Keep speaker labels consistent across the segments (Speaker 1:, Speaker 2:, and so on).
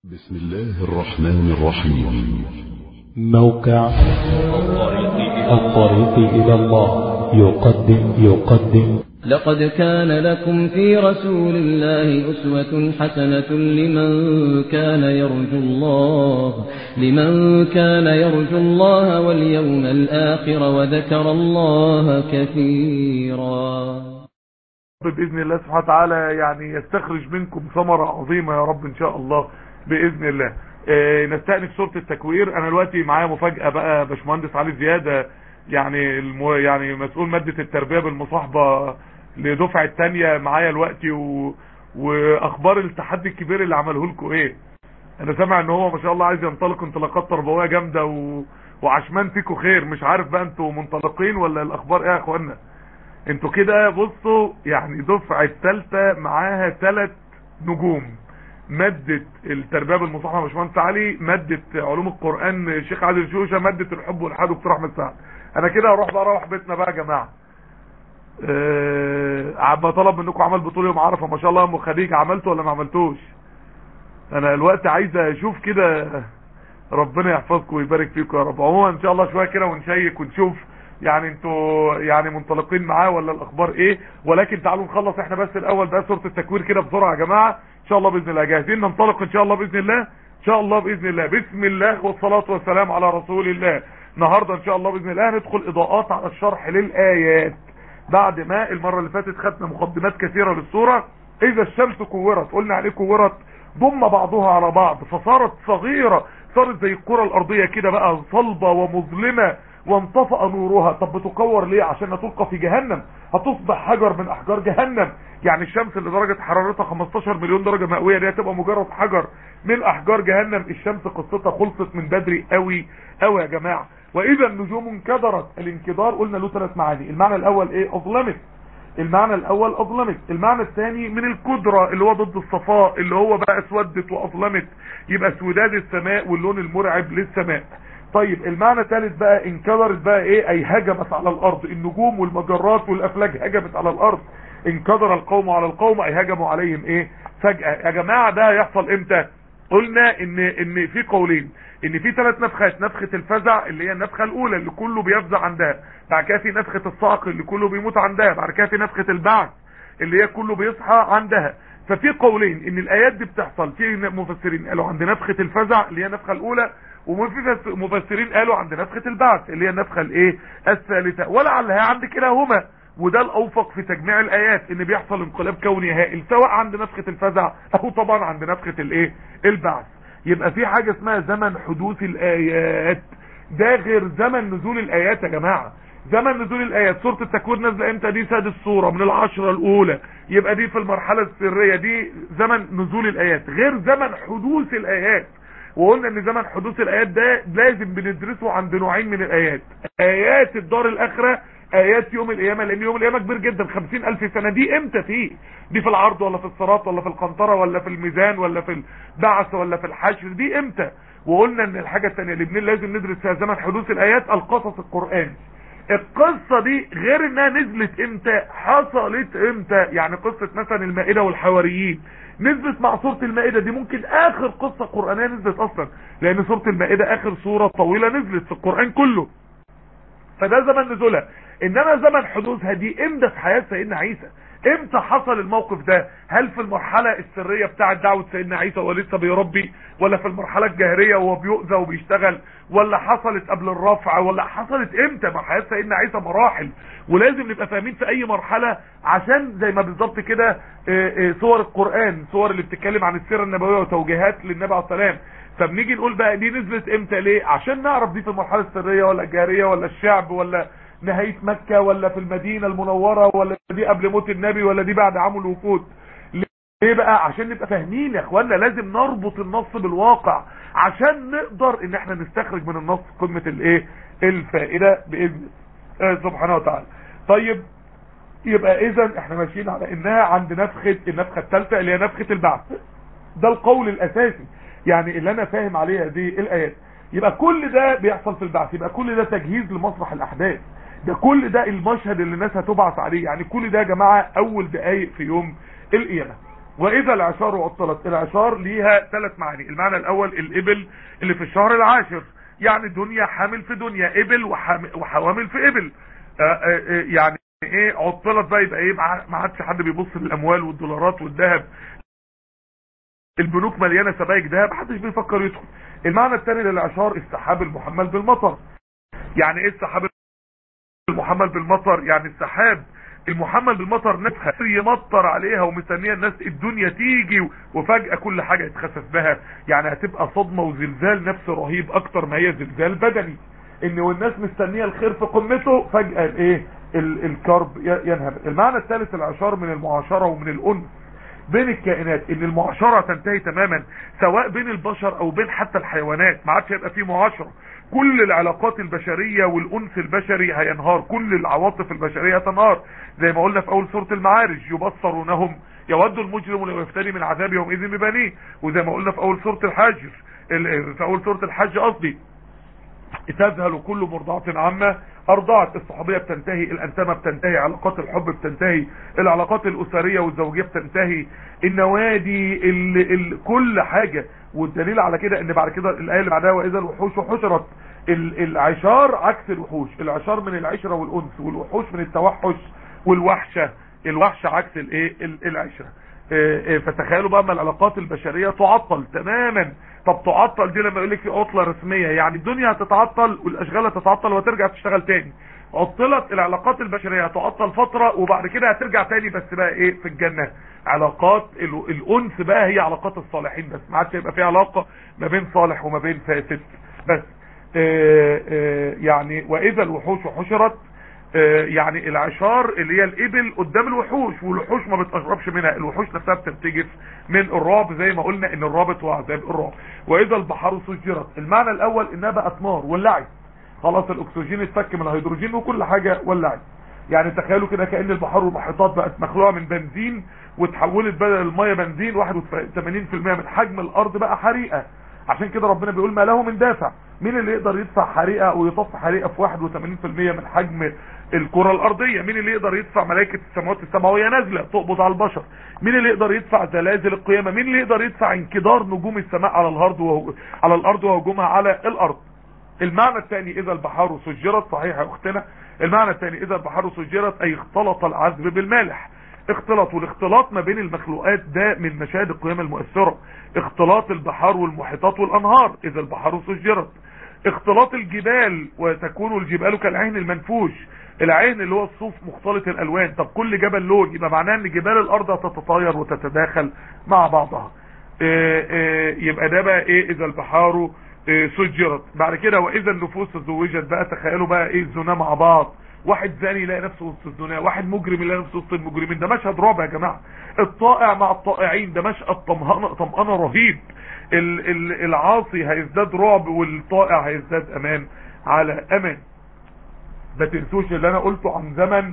Speaker 1: بسم الله الرحمن الرحيم
Speaker 2: موقع الطريق إلى الله يقدم يقدم
Speaker 3: لقد كان لكم في رسول الله أسوة حسنة لمن كان يرجو الله لمن كان يرجو الله واليوم الآخر وذكر الله كثيرا
Speaker 4: بإذن الله سبحانه وتعالى يعني يستخرج منكم ثمرة عظيمة يا رب إن شاء الله بإذن الله آه، نستأنف سورة التكوير أنا دلوقتي معايا مفاجأة بقى باشمهندس علي زيادة يعني المو يعني مسؤول مادة التربية بالمصاحبة لدفعة التانية معايا دلوقتي و... وأخبار التحدي الكبير اللي عمله لكم إيه أنا سامع إن هو ما شاء الله عايز ينطلق انطلاقات تربوية جامدة و... وعشمان فيكم خير مش عارف بقى انتوا منطلقين ولا الأخبار إيه يا إخوانا انتوا كده بصوا يعني دفعة تالتة معاها تلات نجوم مادة التربية بالمصاحبة باشمهندس علي مادة علوم القرآن الشيخ عادل شوشة مادة الحب والحاد دكتور احمد سعد انا كده هروح بقى اروح بيتنا بقى يا جماعة أه عم طلب منكم عمل بطولة يوم عرفة ما شاء الله يا ام خديج عملته ولا ما عملتوش انا الوقت عايز اشوف كده ربنا يحفظكم ويبارك فيكم يا رب عموما ان شاء الله شوية كده ونشيك ونشوف يعني انتوا يعني منطلقين معاه ولا الاخبار ايه ولكن تعالوا نخلص احنا بس الاول بقى سورة التكوير كده بسرعة يا جماعة ان شاء الله باذن الله جاهزين ننطلق ان شاء الله باذن الله ان شاء الله باذن الله بسم الله والصلاة والسلام على رسول الله النهاردة ان شاء الله باذن الله هندخل اضاءات على الشرح للايات بعد ما المرة اللي فاتت خدنا مقدمات كثيرة للسورة اذا الشمس كورت قلنا عليه كورت ضم بعضها على بعض فصارت صغيرة صارت زي الكرة الارضية كده بقى صلبة ومظلمة وانطفأ نورها طب بتكور ليه عشان تلقى في جهنم هتصبح حجر من احجار جهنم يعني الشمس اللي درجة حرارتها 15 مليون درجة مئوية دي هتبقى مجرد حجر من احجار جهنم الشمس قصتها خلصت من بدري قوي قوي يا جماعة واذا النجوم انكدرت الانكدار قلنا له ثلاث معاني المعنى الاول ايه اظلمت المعنى الاول اظلمت المعنى الثاني من الكدرة اللي هو ضد الصفاء اللي هو بقى اسودت واظلمت يبقى سوداد السماء واللون المرعب للسماء طيب المعنى الثالث بقى انكدرت بقى ايه اي هجمت على الارض النجوم والمجرات والافلاك هجمت على الارض انكدر القوم على القوم اي هجموا عليهم ايه فجأة يا جماعة ده هيحصل امتى قلنا ان ان في قولين ان في ثلاث نفخات نفخة الفزع اللي هي النفخة الاولى اللي كله بيفزع عندها بعد كده في نفخة الصعق اللي كله بيموت عندها بعد كده في نفخة البعث اللي هي كله بيصحى عندها ففي قولين ان الايات دي بتحصل في مفسرين قالوا عند نفخة الفزع اللي هي النفخة الاولى وفي مفسرين قالوا عند نفخة البعث اللي هي النفخة الايه الثالثة ولعلها عند كلاهما وده الاوفق في تجميع الايات ان بيحصل انقلاب كوني هائل سواء عند نفخة الفزع او طبعا عند نفخة الايه البعث يبقى في حاجة اسمها زمن حدوث الايات ده غير زمن نزول الايات يا جماعة زمن نزول الايات سورة التكوير نازله امتى دي سادس سورة من العشرة الاولى يبقى دي في المرحلة السرية دي زمن نزول الايات غير زمن حدوث الايات وقلنا ان زمن حدوث الايات ده لازم بندرسه عند نوعين من الايات ايات الدار الاخرة ايات يوم القيامة لان يوم القيامة كبير جدا خمسين الف سنة دي امتى فيه دي في العرض ولا في الصراط ولا في القنطرة ولا في الميزان ولا في البعث ولا في الحشر دي امتى وقلنا ان الحاجة التانية اللي بن لازم ندرس فيها زمن حدوث الايات القصص القرآن القصة دي غير انها نزلت امتى حصلت امتى يعني قصة مثلا المائدة والحواريين نزلت مع سورة المائدة دي ممكن اخر قصة قرآنية نزلت اصلا لان سورة المائدة اخر سورة طويلة نزلت في القرآن كله فده زمن نزولها انما زمن حدوثها دي امتى في حياة سيدنا عيسى امتى حصل الموقف ده هل في المرحلة السرية بتاعة دعوة سيدنا عيسى وهو لسه بيربي ولا في المرحلة الجاهرية وهو بيؤذى وبيشتغل ولا حصلت قبل الرفع ولا حصلت امتى مع حياة سيدنا عيسى مراحل ولازم نبقى فاهمين في اي مرحلة عشان زي ما بالظبط كده صور القرآن صور اللي بتتكلم عن السيرة النبوية وتوجيهات للنبي عليه السلام فبنيجي نقول بقى دي نزلت امتى ليه عشان نعرف دي في المرحلة السرية ولا الجاهرية ولا الشعب ولا نهاية مكة ولا في المدينة المنورة ولا دي قبل موت النبي ولا دي بعد عام الوفود ليه بقى عشان نبقى فاهمين يا اخوانا لازم نربط النص بالواقع عشان نقدر ان احنا نستخرج من النص قمة الايه الفائدة باذن آه سبحانه وتعالى طيب يبقى اذا احنا ماشيين على انها عند نفخة النفخة الثالثة اللي هي نفخة البعث ده القول الاساسي يعني اللي انا فاهم عليها دي الايات يبقى كل ده بيحصل في البعث يبقى كل ده تجهيز لمسرح الاحداث ده كل ده المشهد اللي الناس هتبعث عليه يعني كل ده يا جماعة اول دقايق في يوم القيامة واذا العشار عطلت العشار ليها ثلاث معاني المعنى الاول الابل اللي في الشهر العاشر يعني دنيا حامل في دنيا ابل وحوامل في ابل يعني ايه عطلت بقى يبقى ايه ما عادش حد بيبص للاموال والدولارات والذهب البنوك مليانه سبائك ذهب محدش بيفكر يدخل المعنى الثاني للعشار السحاب المحمل بالمطر يعني ايه السحاب المحمل بالمطر يعني السحاب المحمل بالمطر نفسها يمطر عليها ومستنيه الناس الدنيا تيجي وفجأة كل حاجة يتخسف بها يعني هتبقى صدمة وزلزال نفسي رهيب اكتر ما هي زلزال بدني ان والناس مستنية الخير في قمته فجأة الايه الكرب ينهب المعنى الثالث العشار من المعاشرة ومن الانس بين الكائنات ان المعاشرة تنتهي تماما سواء بين البشر او بين حتى الحيوانات ما عادش هيبقى فيه معاشرة كل العلاقات البشرية والانس البشري هينهار كل العواطف البشرية تنهار زي ما قلنا في اول سورة المعارج يبصرونهم يود المجرم لو يفتري من عذاب يومئذ ببنيه وزي ما قلنا في اول سورة الحجر في اول سورة الحج قصدي تذهل كل مرضعة عامة ارضعت الصحوبية بتنتهي الانتمة بتنتهي علاقات الحب بتنتهي العلاقات الاسرية والزوجية بتنتهي النوادي ال ال كل حاجة والدليل على كده ان بعد كده الايه اللي بعدها واذا الوحوش حشرت العشار عكس الوحوش العشار من العشرة والانس والوحوش من التوحش والوحشة الوحشة عكس الايه العشرة فتخيلوا بقى ما العلاقات البشرية تعطل تماما طب تعطل دي لما يقول لك في عطلة رسمية يعني الدنيا هتتعطل والاشغال هتتعطل وترجع تشتغل تاني عطلت العلاقات البشرية هتعطل فترة وبعد كده هترجع تاني بس بقى ايه في الجنة علاقات الانس بقى هي علاقات الصالحين بس ما عادش يبقى في علاقة ما بين صالح وما بين فاسد بس آآ آآ يعني واذا الوحوش حشرت يعني العشار اللي هي الابل قدام الوحوش والوحوش ما بتقربش منها الوحوش نفسها بتنتجف من الرعب زي ما قلنا ان الرابط هو عذاب الرعب واذا البحار سجرت المعنى الاول انها بقت نار ولعت خلاص الاكسجين اتفك من الهيدروجين وكل حاجة ولعت يعني تخيلوا كده كأن البحار والمحيطات بقت مخلوعة من بنزين وتحولت بدل المية بنزين 81% من حجم الارض بقى حريقة عشان كده ربنا بيقول ما له من دافع مين اللي يقدر يدفع حريقة او يطفي حريقة في 81% من حجم الكرة الارضية مين اللي يقدر يدفع ملائكة السماوات السماوية نازلة تقبض على البشر مين اللي يقدر يدفع زلازل القيامة مين اللي يقدر يدفع انكدار نجوم السماء على الارض وهو على الارض وهجومها على الارض المعنى الثاني اذا البحار سجرت صحيح يا اختنا المعنى الثاني اذا البحار سجرت اي اختلط العذب بالمالح اختلط والاختلاط ما بين المخلوقات ده من مشاهد القيامة المؤثرة اختلاط البحار والمحيطات والانهار اذا البحار سجرت اختلاط الجبال وتكون الجبال كالعين المنفوش العين اللي هو الصوف مختلط الالوان طب كل جبل لون يبقى معناه ان جبال الارض هتتطاير وتتداخل مع بعضها اه اه يبقى ده بقى ايه اذا البحار اه سجرت بعد كده واذا النفوس زوجت بقى تخيلوا بقى ايه الزنا مع بعض واحد زاني يلاقي نفسه وسط الزنا واحد مجرم يلاقي نفسه وسط المجرمين ده مشهد رعب يا جماعه الطائع مع الطائعين ده مشهد طمأنه طمأنه رهيب ال ال العاصي هيزداد رعب والطائع هيزداد امان على امان ما تنسوش اللي انا قلته عن زمن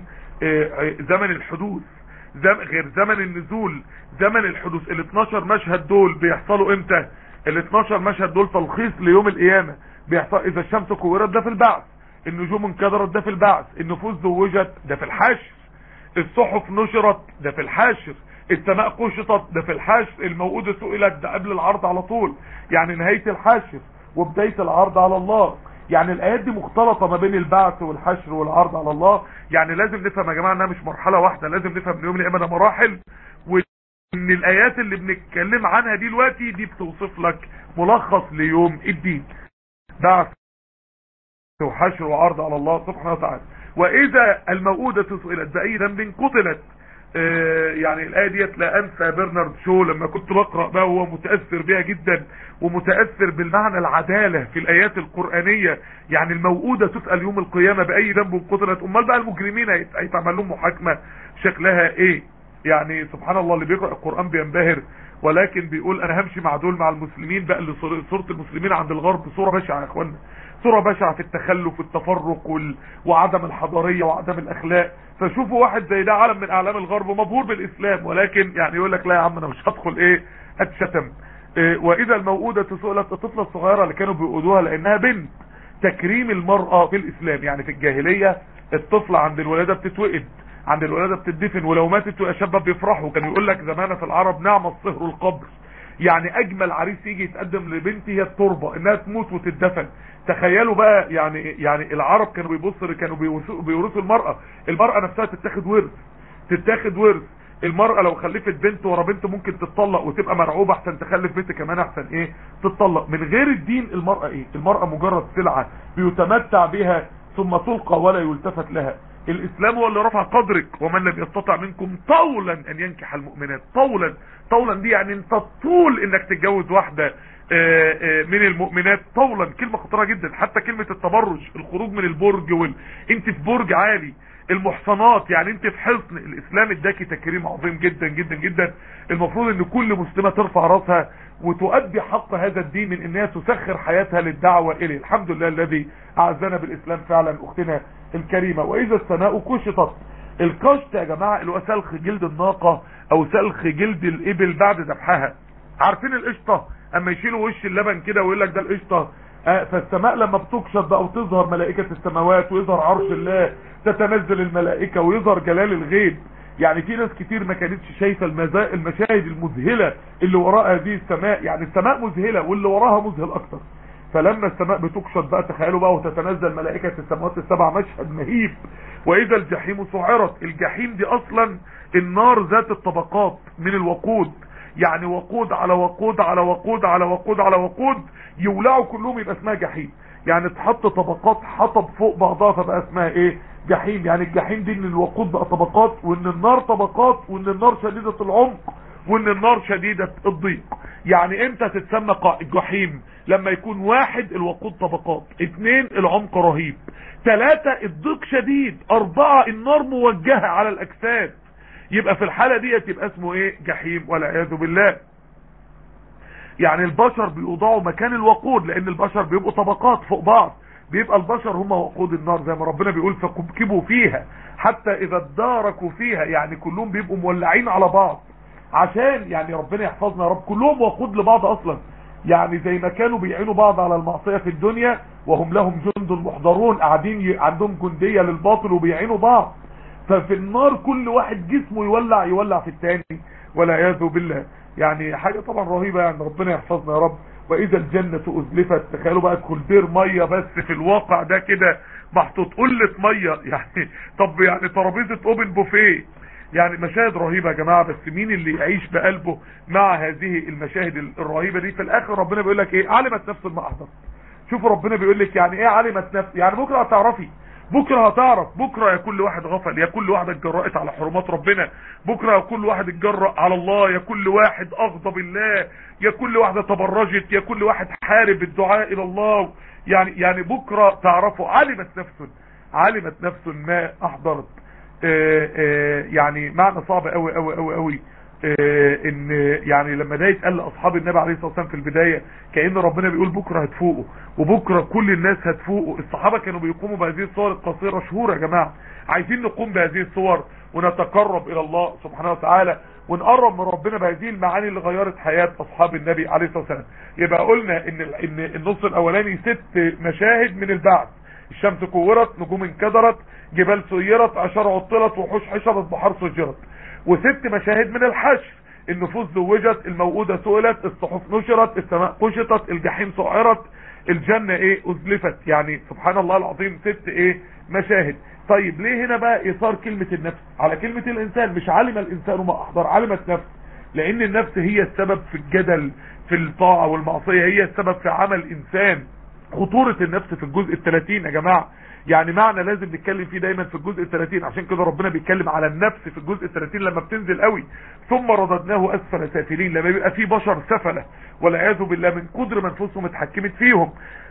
Speaker 4: زمن الحدوث زم غير زمن النزول زمن الحدوث ال 12 مشهد دول بيحصلوا امتى ال 12 مشهد دول تلخيص ليوم القيامه بيحصل اذا الشمس كورت ده في البعث النجوم انكدرت ده في البعث النفوس زوجت ده في الحشر الصحف نشرت ده في الحاشر السماء قشطت ده في الحشر الموءودة سئلت ده قبل العرض على طول يعني نهاية الحشر وبداية العرض على الله يعني الايات دي مختلطة ما بين البعث والحشر والعرض على الله يعني لازم نفهم يا جماعة انها مش مرحلة واحدة لازم نفهم ان يوم القيامة ده مراحل وان الايات اللي بنتكلم عنها دي دلوقتي دي بتوصف لك ملخص ليوم الدين بعث وحشر وعرض على الله سبحانه وتعالى واذا الموءودة سئلت باي ذنب قتلت آه يعني الآية ديت لا أنسى برنارد شو لما كنت بقرأ بقى هو متأثر بيها جدا ومتأثر بالمعنى العدالة في الآيات القرآنية يعني الموؤودة تسأل يوم القيامة بأي ذنب قتلت أمال بقى المجرمين هيتعمل لهم محاكمة شكلها إيه يعني سبحان الله اللي بيقرأ القرآن بينبهر ولكن بيقول أنا همشي مع دول مع المسلمين بقى اللي صورة المسلمين عند الغرب صورة بشعة يا اخوانا صورة بشعة في التخلف والتفرق وال... وعدم الحضارية وعدم الاخلاق فشوفوا واحد زي ده علم من اعلام الغرب مبهور بالاسلام ولكن يعني يقول لك لا يا عم انا مش هدخل ايه اتشتم إيه واذا الموءودة سئلت الطفلة الصغيرة اللي كانوا بيقودوها لانها بنت تكريم المرأة في الاسلام يعني في الجاهلية الطفلة عند الولادة بتتوئد عند الولاده بتدفن ولو ماتت يا شباب بيفرحوا كان يقول لك زمان في العرب نعم الصهر القبر يعني اجمل عريس يجي يتقدم لبنتي هي التربه انها تموت وتدفن تخيلوا بقى يعني يعني العرب كانوا بيبصوا كانوا بيورثوا بيورثوا المراه المراه نفسها تتاخد ورث تتاخد ورث المرأة لو خلفت بنت ورا بنت ممكن تتطلق وتبقى مرعوبة احسن تخلف بنت كمان احسن ايه تتطلق من غير الدين المرأة ايه المرأة مجرد سلعة بيتمتع بها ثم تلقى ولا يلتفت لها الاسلام هو اللي رفع قدرك ومن لم يستطع منكم طولا ان ينكح المؤمنات طولا طولا دي يعني انت طول انك تتجوز واحدة آآ آآ من المؤمنات طولا كلمة خطيرة جدا حتى كلمة التبرج الخروج من البرج وال... انت في برج عالي المحصنات يعني انت في حصن الاسلام اداكي تكريم عظيم جدا جدا جدا المفروض ان كل مسلمة ترفع راسها وتؤدي حق هذا الدين من انها تسخر حياتها للدعوة اليه الحمد لله الذي اعزنا بالاسلام فعلا اختنا الكريمة واذا السماء كشطت الكشط يا جماعة اللي هو سلخ جلد الناقة او سلخ جلد الابل بعد ذبحها عارفين القشطة اما يشيلوا وش اللبن كده ويقول لك ده القشطة آه فالسماء لما بتكشط بقى وتظهر ملائكة السماوات ويظهر عرش الله تتنزل الملائكة ويظهر جلال الغيب يعني في ناس كتير ما كانتش شايفة المشاهد المذهلة اللي وراء هذه السماء يعني السماء مذهلة واللي وراها مذهل اكتر فلما السماء بتكشط بقى تخيلوا بقى وتتنزل ملائكة السماوات السبع مشهد مهيب واذا الجحيم سعرت الجحيم دي اصلا النار ذات الطبقات من الوقود يعني وقود على وقود على وقود على وقود على وقود يولعوا كلهم يبقى اسمها جحيم يعني تحط طبقات حطب فوق بعضها فبقى اسمها ايه جحيم يعني الجحيم دي ان الوقود بقى طبقات وان النار طبقات وان النار شديدة العمق وان النار شديدة الضيق يعني امتى تتسمى جحيم لما يكون واحد الوقود طبقات اتنين العمق رهيب ثلاثة الضيق شديد اربعة النار موجهة على الاجساد يبقى في الحالة دي يبقى اسمه ايه جحيم والعياذ بالله يعني البشر بيوضعوا مكان الوقود لان البشر بيبقوا طبقات فوق بعض بيبقى البشر هم وقود النار زي ما ربنا بيقول فكبكبوا فيها حتى اذا اداركوا فيها يعني كلهم بيبقوا مولعين على بعض عشان يعني ربنا يحفظنا يا رب كلهم وقود لبعض اصلا يعني زي ما كانوا بيعينوا بعض على المعصية في الدنيا وهم لهم جند محضرون قاعدين عندهم جندية للباطل وبيعينوا بعض ففي النار كل واحد جسمه يولع يولع في التاني والعياذ بالله يعني حاجة طبعا رهيبة يعني ربنا يحفظنا يا رب واذا الجنة ازلفت تخيلوا بقى كولدير مية بس في الواقع ده كده محطوط قلة مية يعني طب يعني ترابيزة اوبن بوفيه يعني مشاهد رهيبة يا جماعة بس مين اللي يعيش بقلبه مع هذه المشاهد الرهيبة دي في الاخر ربنا بيقول لك ايه علمت نفس ما احضر شوفوا ربنا بيقول لك يعني ايه علمت نفس يعني بكرة هتعرفي بكرة هتعرف بكرة يا كل واحد غفل يا كل واحد اتجرأت على حرمات ربنا بكرة يا كل واحد اتجرأ على الله يا كل واحد اغضب الله يا كل واحدة تبرجت يا كل واحد حارب الدعاء الى الله يعني يعني بكرة تعرفوا علمت نفس علمت نفس ما احضرت آآ آآ يعني معنى صعب قوي قوي قوي قوي ان يعني لما ده يتقال لاصحاب النبي عليه الصلاه والسلام في البدايه كان ربنا بيقول بكره هتفوقوا وبكره كل الناس هتفوقوا الصحابه كانوا بيقوموا بهذه الصور القصيره شهور يا جماعه عايزين نقوم بهذه الصور ونتقرب الى الله سبحانه وتعالى ونقرب من ربنا بهذه المعاني اللي غيرت حياه اصحاب النبي عليه الصلاه والسلام يبقى قلنا ان ان النص الاولاني ست مشاهد من البعث الشمس كورت نجوم انكدرت جبال سيرت عشر عطلت وحوش حشرت بحر سجرت وست مشاهد من الحشر النفوس زوجت الموءودة سئلت الصحف نشرت السماء قشطت الجحيم سعرت الجنة ايه ازلفت يعني سبحان الله العظيم ست ايه مشاهد طيب ليه هنا بقى اثار كلمة النفس على كلمة الانسان مش علم الانسان ما احضر علمت نفس لان النفس هي السبب في الجدل في الطاعة والمعصية هي السبب في عمل انسان خطورة النفس في الجزء الثلاثين يا جماعة يعني معنى لازم نتكلم فيه دايما في الجزء الثلاثين عشان كده ربنا بيتكلم على النفس في الجزء الثلاثين لما بتنزل قوي ثم رددناه اسفل سافلين لما بيبقى في بشر سفلة والعياذ بالله من قدر ما نفوسهم اتحكمت فيهم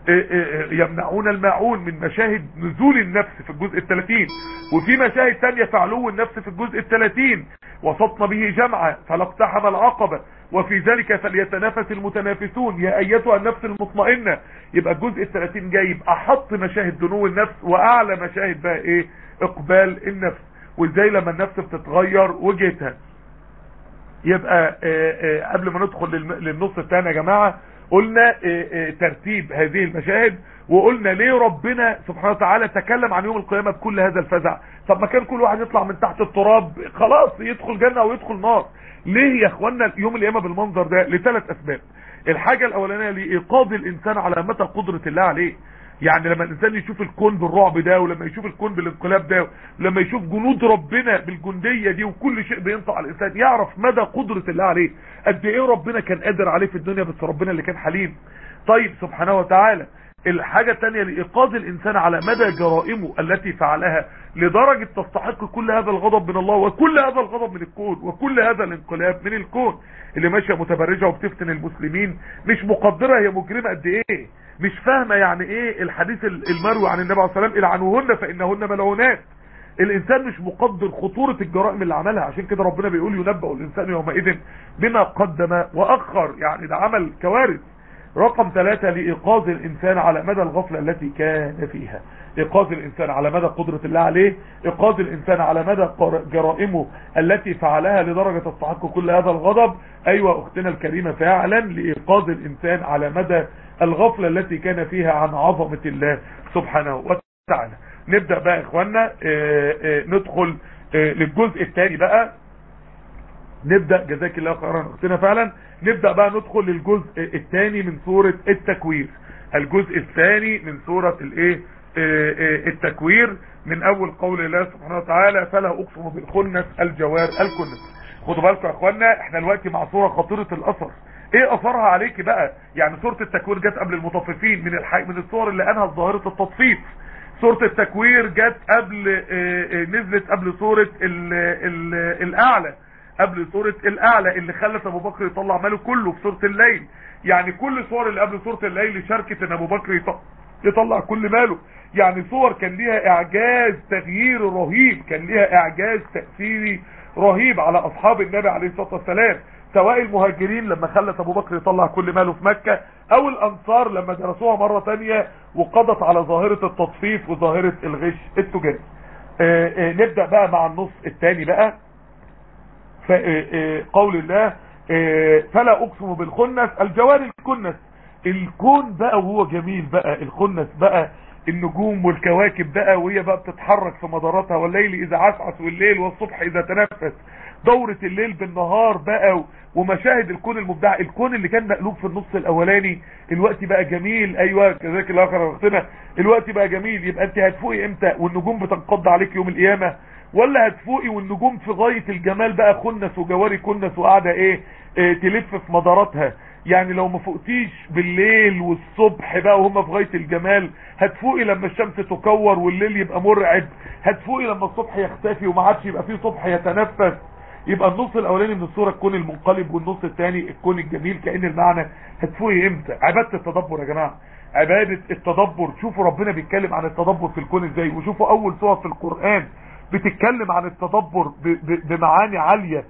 Speaker 4: يمنعون الماعون من مشاهد نزول النفس في الجزء الثلاثين وفي مشاهد تانية في علو النفس في الجزء الثلاثين وسطنا به جمعة فلاقتحم العقبة وفي ذلك فليتنافس المتنافسون يا ايتها النفس المطمئنة يبقى الجزء الثلاثين جايب احط مشاهد دنو النفس واعلى مشاهد بقى ايه اقبال النفس وازاي لما النفس بتتغير وجهتها يبقى آآ آآ قبل ما ندخل للنص الثاني يا جماعة قلنا اه اه ترتيب هذه المشاهد وقلنا ليه ربنا سبحانه وتعالى تكلم عن يوم القيامة بكل هذا الفزع طب ما كان كل واحد يطلع من تحت التراب خلاص يدخل جنة او يدخل نار ليه يا اخوانا يوم القيامة بالمنظر ده لثلاث اسباب الحاجة الاولانية لايقاظ الانسان على متى قدرة الله عليه يعني لما الانسان يشوف الكون بالرعب ده ولما يشوف الكون بالانقلاب ده ولما يشوف جنود ربنا بالجندية دي وكل شيء بينطق على الانسان يعرف مدى قدرة الله عليه قد ايه ربنا كان قادر عليه في الدنيا بس ربنا اللي كان حليم طيب سبحانه وتعالى الحاجة الثانية لإيقاظ الإنسان على مدى جرائمه التي فعلها لدرجة تستحق كل هذا الغضب من الله وكل هذا الغضب من الكون وكل هذا الانقلاب من الكون اللي ماشية متبرجة وبتفتن المسلمين مش مقدرة هي مجرمة قد ايه مش فاهمة يعني ايه الحديث المروي عن النبي عليه الصلاة والسلام العنوهن فإنهن ملعونات الانسان مش مقدر خطورة الجرائم اللي عملها عشان كده ربنا بيقول ينبأ الانسان يومئذ بما قدم واخر يعني ده عمل كوارث رقم ثلاثة لإيقاظ الإنسان على مدى الغفلة التي كان فيها إيقاظ الإنسان على مدى قدرة الله عليه إيقاظ الإنسان على مدى جرائمه التي فعلها لدرجة تستحق كل هذا الغضب أيوة أختنا الكريمة فعلا لإيقاظ الإنسان على مدى الغفلة التي كان فيها عن عظمة الله سبحانه وتعالى نبدأ بقى يا إخوانا اه اه ندخل اه للجزء الثاني بقى نبدأ جزاك الله خيرا اختنا فعلا نبدأ بقى ندخل للجزء الثاني من سورة التكوير الجزء الثاني من سورة الايه التكوير من اول قول الله سبحانه وتعالى فلا اقسم بالخنس الجوار الكنس خدوا بالكم يا اخوانا احنا دلوقتي مع سورة خطيرة الاثر ايه اثرها عليك بقى يعني سورة التكوير جت قبل المطففين من الحي... من الصور اللي انهت ظاهرة التطفيف سورة التكوير جت قبل اه اه نزلت قبل سورة ال... ال... الاعلى قبل سورة الاعلى اللي خلت ابو بكر يطلع ماله كله في سورة الليل يعني كل صور اللي قبل سورة الليل شاركت ان ابو بكر يطلع كل ماله يعني صور كان ليها اعجاز تغيير رهيب كان ليها اعجاز تأثيري رهيب على اصحاب النبي عليه الصلاة والسلام سواء المهاجرين لما خلت ابو بكر يطلع كل ماله في مكة او الانصار لما درسوها مرة تانية وقضت على ظاهرة التطفيف وظاهرة الغش التجاري نبدأ بقى مع النص الثاني بقى قول الله فلا اقسم بالخنس الجوار الكنس الكون بقى وهو جميل بقى الخنس بقى النجوم والكواكب بقى وهي بقى بتتحرك في مداراتها والليل اذا عسعس والليل والصبح اذا تنفس دورة الليل بالنهار بقى ومشاهد الكون المبدع الكون اللي كان مقلوب في النص الاولاني الوقت بقى جميل ايوه كذلك الاخر وقتنا الوقت بقى جميل يبقى انت هتفوقي امتى والنجوم بتنقض عليك يوم القيامه ولا هتفوقي والنجوم في غاية الجمال بقى خنس وجواري كنس وقاعدة ايه, ايه تلف في مداراتها يعني لو ما فوقتيش بالليل والصبح بقى وهم في غاية الجمال هتفوقي لما الشمس تكور والليل يبقى مرعب هتفوقي لما الصبح يختفي وما عادش يبقى فيه صبح يتنفس يبقى النص الاولاني من الصورة الكون المنقلب والنص الثاني الكون الجميل كأن المعنى هتفوقي امتى عبادة التدبر يا جماعة عبادة التدبر شوفوا ربنا بيتكلم عن التدبر في الكون ازاي وشوفوا اول سورة في القرآن بتتكلم عن التدبر بمعاني عالية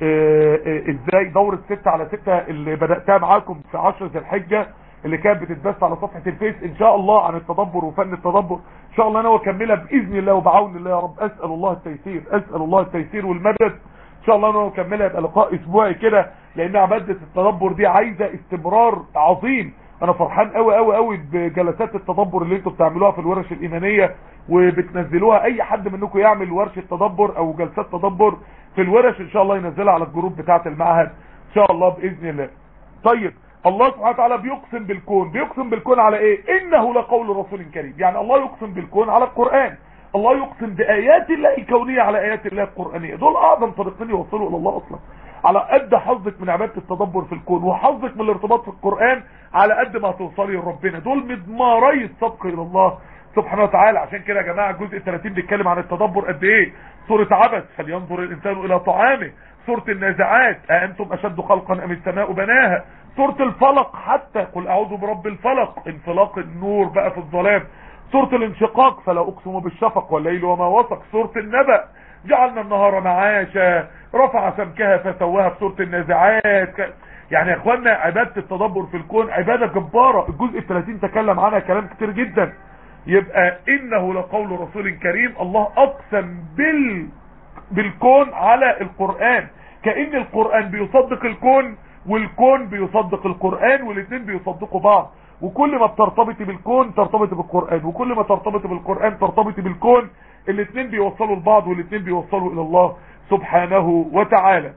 Speaker 4: اه اه ازاي دورة ستة على ستة اللي بدأتها معاكم في عشرة الحجة اللي كانت بتتبث على صفحة الفيس ان شاء الله عن التدبر وفن التدبر ان شاء الله انا واكملها باذن الله وبعون الله يا رب اسأل الله التيسير اسأل الله التيسير والمدد ان شاء الله انا واكملها يبقى لقاء اسبوعي كده لان عبادة التدبر دي عايزة استمرار عظيم انا فرحان قوي قوي قوي بجلسات التدبر اللي انتوا بتعملوها في الورش الايمانيه وبتنزلوها اي حد منكم يعمل ورشه تدبر او جلسات تدبر في الورش ان شاء الله ينزلها على الجروب بتاعه المعهد ان شاء الله باذن الله طيب الله سبحانه وتعالى بيقسم بالكون بيقسم بالكون على ايه انه لقول رسول كريم يعني الله يقسم بالكون على القران الله يقسم بايات الله الكونيه على ايات الله القرانيه دول اعظم طريقين يوصلوا الى الله اصلا على قد حظك من عبادة التدبر في الكون وحظك من الارتباط في القرآن على قد ما توصلي لربنا دول مضماري السبق الى الله سبحانه وتعالى عشان كده يا جماعة الجزء 30 بيتكلم عن التدبر قد ايه سورة عبس فلينظر الانسان الى طعامه سورة النازعات أأنتم أشد خلقا أم السماء بناها سورة الفلق حتى قل أعوذ برب الفلق انفلاق النور بقى في الظلام سورة الانشقاق فلا أقسم بالشفق والليل وما وسق سورة النبأ جعلنا النهار معاشا رفع سمكها فسواها في سورة النازعات يعني يا اخوانا عبادة التدبر في الكون عبادة جبارة الجزء الثلاثين تكلم عنها كلام كتير جدا يبقى انه لقول رسول كريم الله اقسم بال بالكون على القرآن كأن القرآن بيصدق الكون والكون بيصدق القرآن والاثنين بيصدقوا بعض وكل ما بترتبط بالكون ترتبط بالقرآن وكل ما ترتبط بالقرآن ترتبط بالكون الاثنين بيوصلوا لبعض والاثنين بيوصلوا الى الله سبحانه وتعالى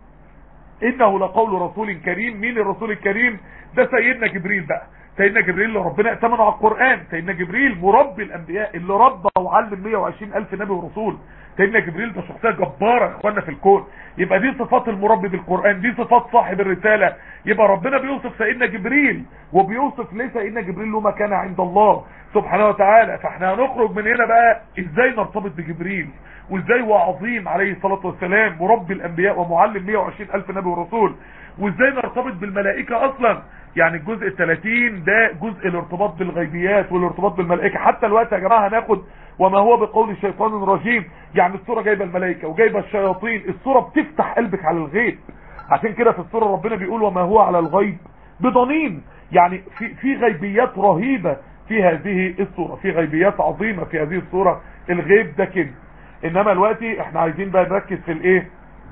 Speaker 4: انه لقول رسول كريم مين الرسول الكريم ده سيدنا جبريل بقى سيدنا جبريل اللي ربنا ائتمنه على القرآن سيدنا جبريل مربي الانبياء اللي ربى وعلم 120 الف نبي ورسول سيدنا جبريل ده شخصيه جباره يا اخوانا في الكون يبقى دي صفات المربي بالقران دي صفات صاحب الرساله يبقى ربنا بيوصف سيدنا جبريل وبيوصف ليه سيدنا جبريل له مكانه عند الله سبحانه وتعالى فاحنا هنخرج من هنا بقى ازاي نرتبط بجبريل وازاي هو عظيم عليه الصلاه والسلام مربي الانبياء ومعلم 120 الف نبي ورسول وازاي نرتبط بالملائكه اصلا يعني الجزء ال 30 ده جزء الارتباط بالغيبيات والارتباط بالملائكه حتى الوقت يا جماعه هناخد وما هو بقول الشيطان الرجيم يعني الصوره جايبه الملائكه وجايبه الشياطين الصوره بتفتح قلبك على الغيب عشان كده في الصوره ربنا بيقول وما هو على الغيب بضنين يعني في في غيبيات رهيبه في هذه الصوره في غيبيات عظيمه في هذه الصوره الغيب ده كده انما دلوقتي احنا عايزين بقى نركز في الايه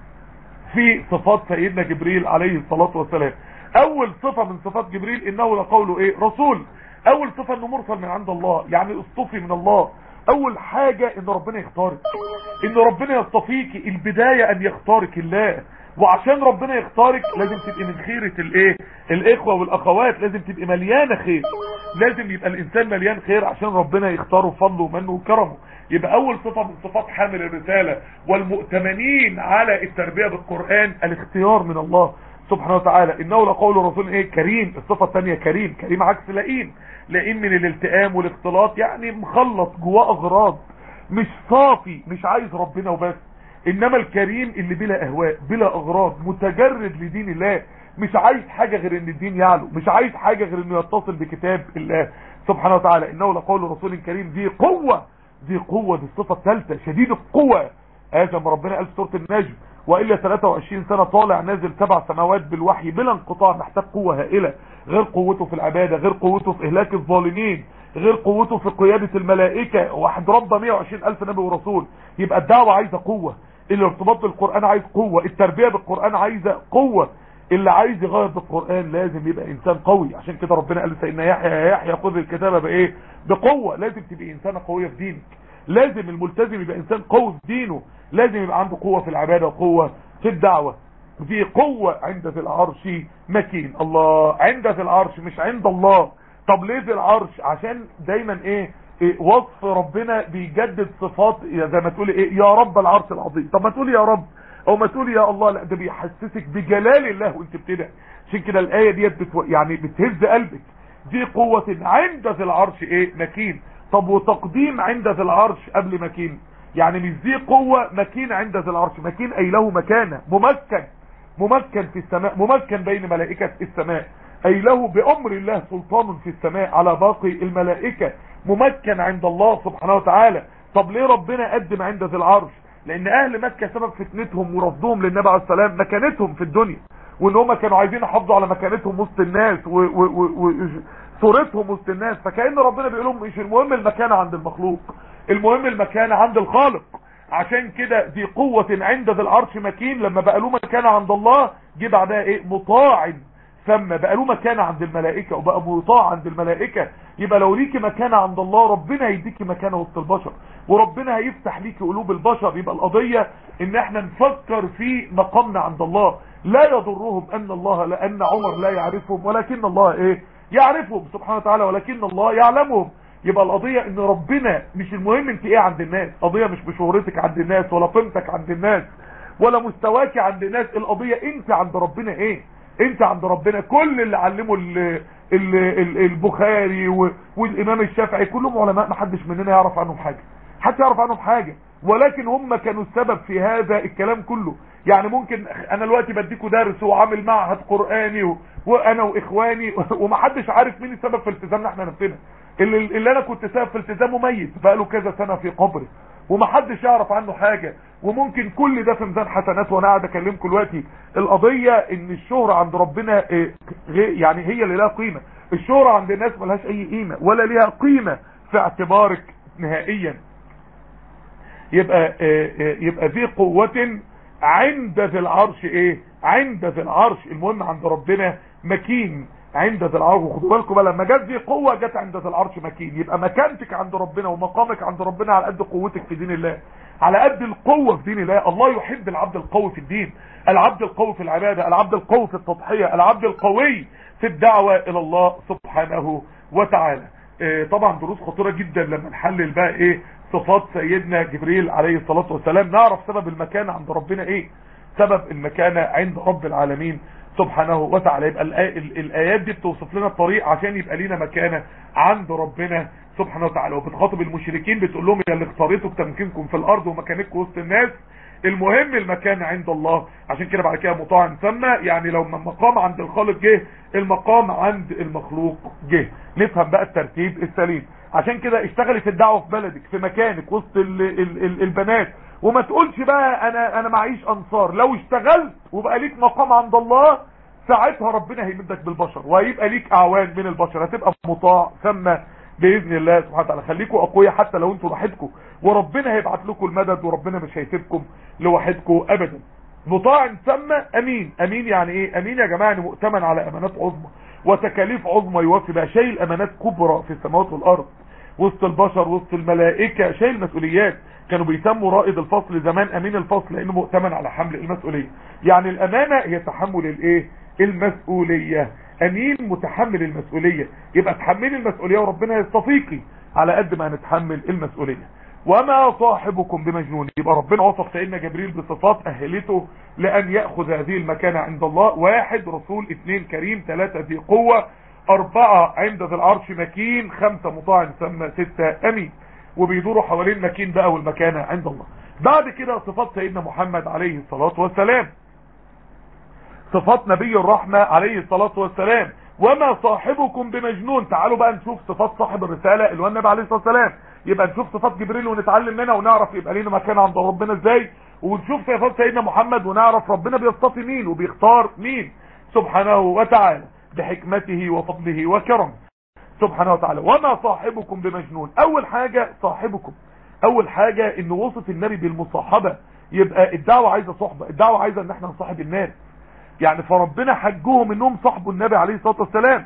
Speaker 4: في صفات سيدنا جبريل عليه الصلاه والسلام اول صفه من صفات جبريل انه لقوله ايه رسول اول صفه انه مرسل من عند الله يعني اصطفي من الله اول حاجة ان ربنا يختارك ان ربنا يصطفيك البداية ان يختارك الله وعشان ربنا يختارك لازم تبقي من خيرة الايه الاخوة والاخوات لازم تبقي مليانة خير لازم يبقى الانسان مليان خير عشان ربنا يختاره فضله ومنه وكرمه يبقى اول صفة من صفات حامل الرسالة والمؤتمنين على التربية بالقرآن الاختيار من الله سبحانه وتعالى انه لقول رسول ايه كريم الصفة الثانية كريم كريم عكس لئيم لئيم من الالتئام والاختلاط يعني مخلط جواه اغراض مش صافي مش عايز ربنا وبس انما الكريم اللي بلا اهواء بلا اغراض متجرد لدين الله مش عايز حاجة غير ان الدين يعلو مش عايز حاجة غير انه يتصل بكتاب الله سبحانه وتعالى انه لقول رسول كريم ذي قوة ذي قوة دي الصفة الثالثة شديد القوة ادم ربنا قال في سورة النجم والا 23 سنة طالع نازل سبع سماوات بالوحي بلا انقطاع محتاج قوة هائلة غير قوته في العبادة غير قوته في اهلاك الظالمين غير قوته في قيادة الملائكة واحد ربى 120 الف نبي ورسول يبقى الدعوة عايزة قوة الارتباط بالقرآن عايز قوة التربية بالقرآن عايزة قوة اللي عايز يغير بالقرآن لازم يبقى انسان قوي عشان كده ربنا قال سيدنا يحيى يا يحيى خذ الكتابة بايه بقوة لازم تبقى انسانة قوية في دينك لازم الملتزم يبقى انسان قوي في دينه لازم يبقى عنده قوة في العبادة وقوة في الدعوة دي قوة عند ذي العرش مكين الله عند ذي العرش مش عند الله طب ليه ذي العرش عشان دايما ايه, إيه وصف ربنا بيجدد صفات زي ما تقولي ايه يا رب العرش العظيم طب ما تقولي يا رب او ما تقولي يا الله لا ده بيحسسك بجلال الله وانت بتدعي عشان كده الايه ديت بتو... يعني بتهز قلبك دي قوة عند ذي العرش ايه مكين طب وتقديم عند ذي العرش قبل مكين يعني مش دي قوة مكين عند ذي العرش مكين اي له مكانة ممكن ممكن في السماء ممكن بين ملائكة السماء اي له بامر الله سلطان في السماء على باقي الملائكة ممكن عند الله سبحانه وتعالى طب ليه ربنا قدم عند ذي العرش لان اهل مكة سبب فتنتهم ورفضهم للنبي عليه السلام مكانتهم في الدنيا وان هم كانوا عايزين يحافظوا على مكانتهم وسط الناس وصورتهم وسط الناس فكأن ربنا بيقول لهم مش المهم المكانة عند المخلوق المهم المكانة عند الخالق عشان كده دي قوة عند ذي العرش مكين لما بقى له مكانة عند الله جه بعدها ايه مطاع ثم بقى له مكانة عند الملائكة وبقى مطاع عند الملائكة يبقى لو ليكي مكانة عند الله ربنا هيديكي مكانة وسط البشر وربنا هيفتح ليكي قلوب البشر يبقى القضية ان احنا نفكر في مقامنا عند الله لا يضرهم ان الله لان عمر لا يعرفهم ولكن الله ايه يعرفهم سبحانه وتعالى ولكن الله يعلمهم يبقى القضية ان ربنا مش المهم انت ايه عند الناس قضية مش بشهرتك عند الناس ولا قيمتك عند الناس ولا مستواك عند الناس القضية انت عند ربنا ايه انت عند ربنا كل اللي علموا ال ال ال البخاري والامام الشافعي كلهم علماء ما حدش مننا يعرف عنهم حاجة حتى يعرف عنهم حاجة ولكن هم كانوا السبب في هذا الكلام كله يعني ممكن انا دلوقتي بديكوا درس وعامل معهد قرآني وانا واخواني ومحدش عارف مين السبب في التزامنا احنا نفسنا اللي, اللي انا كنت سبب في التزامه ميت بقاله كذا سنة في قبره ومحدش يعرف عنه حاجة وممكن كل ده في ميزان حسنات وانا قاعد اكلمكم دلوقتي القضية ان الشهرة عند ربنا يعني هي اللي لها قيمة الشهرة عند الناس ملهاش اي قيمة ولا ليها قيمة في اعتبارك نهائيا يبقى يبقى في قوة عند ذي العرش ايه عند ذي العرش المهم عند ربنا مكين عند ذي العرش وخدوا بالكم بقى لما جت ذي قوه جت عند ذي العرش مكين يبقى مكانتك عند ربنا ومقامك عند ربنا على قد قوتك في دين الله على قد القوه في دين الله الله يحب العبد القوي في الدين العبد القوي في العباده العبد القوي في التضحيه العبد القوي في الدعوه الى الله سبحانه وتعالى إيه طبعا دروس خطيره جدا لما نحلل بقى ايه صفات سيدنا جبريل عليه الصلاه والسلام نعرف سبب المكانه عند ربنا ايه سبب المكانه عند رب العالمين سبحانه وتعالى يبقى الايات دي بتوصف لنا الطريق عشان يبقى لينا مكانه عند ربنا سبحانه وتعالى وبتخاطب المشركين بتقول لهم يا اللي اختاريتوا تمكينكم في الارض ومكانكم وسط الناس المهم المكان عند الله عشان كده بعد كده مطاع ثم يعني لو المقام عند الخالق جه المقام عند المخلوق جه نفهم بقى الترتيب السليم عشان كده اشتغلي في الدعوه في بلدك في مكانك وسط ال ال ال البنات وما تقولش بقى انا انا معيش انصار لو اشتغلت وبقى ليك مقام عند الله ساعتها ربنا هيمدك بالبشر وهيبقى ليك اعوان من البشر هتبقى مطاع ثم باذن الله سبحانه وتعالى خليكم اقوياء حتى لو انتوا لوحدكم وربنا هيبعت لكم المدد وربنا مش هيسيبكم لوحدكم ابدا مطاع ثم امين امين يعني ايه امين يا جماعه يعني مؤتمن على امانات عظمى وتكاليف عظمى يوفي بقى شايل امانات كبرى في السماوات والارض وسط البشر وسط الملائكه شايل مسؤوليات كانوا بيسموا رائد الفصل زمان امين الفصل لانه مؤتمن على حمل المسؤوليه يعني الامانه هي تحمل الايه المسؤوليه امين متحمل المسؤوليه يبقى تحملي المسؤوليه وربنا يستفيقي على قد ما نتحمل المسؤوليه وما صاحبكم بمجنون يبقى ربنا وصف سيدنا جبريل بصفات اهلته لان ياخذ هذه المكانه عند الله واحد رسول اثنين كريم ثلاثه ذي قوه اربعه عند ذي العرش مكين خمسه مطاع ثم سته امين وبيدوروا حوالين مكين بقى والمكانه عند الله بعد كده صفات سيدنا محمد عليه الصلاه والسلام صفات نبي الرحمة عليه الصلاة والسلام وما صاحبكم بمجنون تعالوا بقى نشوف صفات صاحب الرسالة اللي هو النبي عليه الصلاة والسلام يبقى نشوف صفات جبريل ونتعلم منها ونعرف يبقى لينا مكان عند ربنا ازاي ونشوف صفات سيدنا محمد ونعرف ربنا بيصطفي مين وبيختار مين سبحانه وتعالى بحكمته وفضله وكرمه سبحانه وتعالى وما صاحبكم بمجنون اول حاجة صاحبكم اول حاجة انه وصف النبي بالمصاحبة يبقى الدعوة عايزة صحبة الدعوة عايزة ان احنا نصاحب الناس يعني فربنا حجهم انهم صاحبوا النبي عليه الصلاة والسلام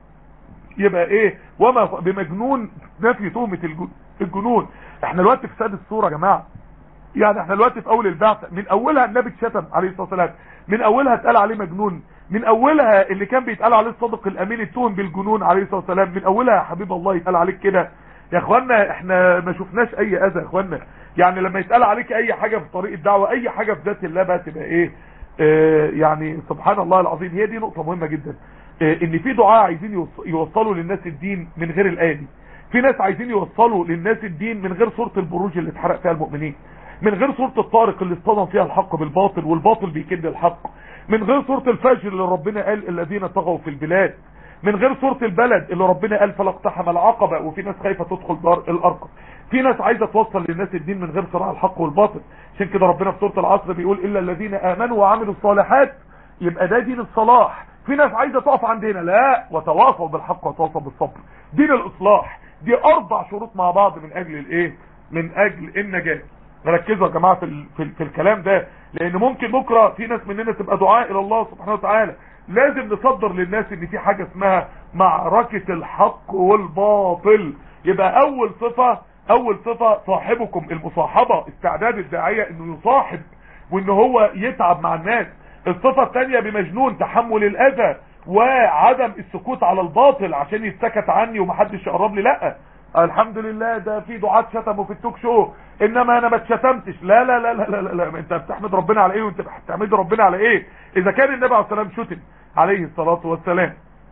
Speaker 4: يبقى ايه وما بمجنون نفي تهمة الجنون احنا دلوقتي في ساد الصورة يا جماعة يعني احنا دلوقتي في اول البعثة من اولها النبي اتشتم عليه الصلاة والسلام من اولها اتقال عليه مجنون من اولها اللي كان بيتقال عليه الصادق الامين اتهم بالجنون عليه الصلاة والسلام من اولها يا حبيب الله يتقال عليك كده يا اخوانا احنا ما شفناش اي اذى يا اخوانا يعني لما يتقال عليك اي حاجة في طريق الدعوة اي حاجة في ذات الله بقى تبقى ايه اه يعني سبحان الله العظيم هي دي نقطة مهمة جدا اه ان في دعاء عايزين يوصلوا للناس الدين من غير الآية دي في ناس عايزين يوصلوا للناس الدين من غير صورة البروج اللي اتحرق فيها المؤمنين من غير صورة الطارق اللي اصطدم فيها الحق بالباطل والباطل بيكد الحق من غير صورة الفجر اللي ربنا قال الذين طغوا في البلاد من غير صورة البلد اللي ربنا قال فلا اقتحم العقبة وفي ناس خايفة تدخل دار الارقم في ناس عايزة توصل للناس الدين من غير صراع الحق والباطل عشان كده ربنا في سورة العصر بيقول الا الذين امنوا وعملوا الصالحات يبقى ده دين الصلاح في ناس عايزة تقف عندنا لا وتواصوا بالحق وتواصوا بالصبر دين الاصلاح دي اربع شروط مع بعض من اجل الايه من اجل النجاة ركزوا يا جماعة في, ال... في, ال... في الكلام ده لان ممكن بكرة في ناس مننا تبقى دعاء الى الله سبحانه وتعالى لازم نصدر للناس ان في حاجة اسمها معركة الحق والباطل يبقى اول صفة اول صفة صاحبكم المصاحبة استعداد الداعية انه يصاحب وان هو يتعب مع الناس الصفة الثانية بمجنون تحمل الاذى وعدم السكوت على الباطل عشان يتسكت عني ومحدش يقرب لي لا الحمد لله ده في دعاة شتموا في التوك شو انما انا ما اتشتمتش لا لا لا لا لا, لا, لا. انت بتحمد ربنا على ايه وانت بتحمد ربنا على ايه اذا كان النبي عليه السلام شتم عليه الصلاة والسلام